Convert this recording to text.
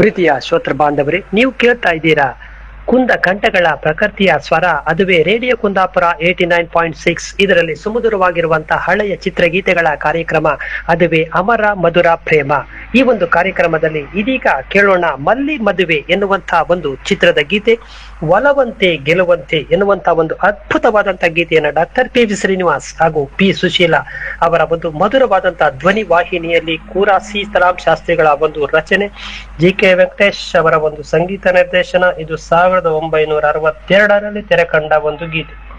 ಪ್ರೀತಿಯ ಶ್ರೋತೃ ಬಾಂಧವರೇ ನೀವು ಕೇಳ್ತಾ ಇದ್ದೀರಾ ಕುಂದ ಕಂಠಗಳ ಪ್ರಕೃತಿಯ ಸ್ವರ ಅದುವೇ radio Kundapura eighty nine point six ಇದರಲ್ಲಿ ಸುಮಧುರವಾಗಿರುವಂತಹ ಹಳೆಯ ಚಿತ್ರಗೀತೆಗಳ ಕಾರ್ಯಕ್ರಮ ಅದುವೇ ಅಮರ ಮಧುರ ಪ್ರೇಮ ಈ ಒಂದು ಕಾರ್ಯಕ್ರಮದಲ್ಲಿ ಇದೀಗ ಕೇಳೋಣ ಮಲ್ಲಿ ಮದುವೆ ಎನ್ನುವಂತಹ ಒಂದು ಚಿತ್ರದ ಗೀತೆ ಒಲವಂತೆ ಗೆಲುವಂತೆ ಎನ್ನುವಂತ ಒಂದು ಅದ್ಭುತವಾದಂತಹ ಗೀತೆಯನ್ನ ಡಾಕ್ಟರ್ ಪಿ ವಿ ಶ್ರೀನಿವಾಸ್ ಹಾಗೂ ಪಿ ಸುಶೀಲಾ ಅವರ ಒಂದು ಮಧುರವಾದಂತಹ ಧ್ವನಿ ವಾಹಿನಿಯಲ್ಲಿ ಕೂರಾ ಸಿ ಸಲಾಂ ಶಾಸ್ತ್ರಿಗಳ ಒಂದು ರಚನೆ ಜಿ ಕೆ ವೆಂಕಟೇಶ್ ಅವರ ಒಂದು ಸಂಗೀತ ನಿರ್ದೇಶನ ಇದು ಸಾವಿರದ ಒಂಬೈನೂರ ಅರವತ್ತೆರಡರಲ್ಲಿ ತೆರೆ ಕಂಡ ಒಂದು ಗೀತೆ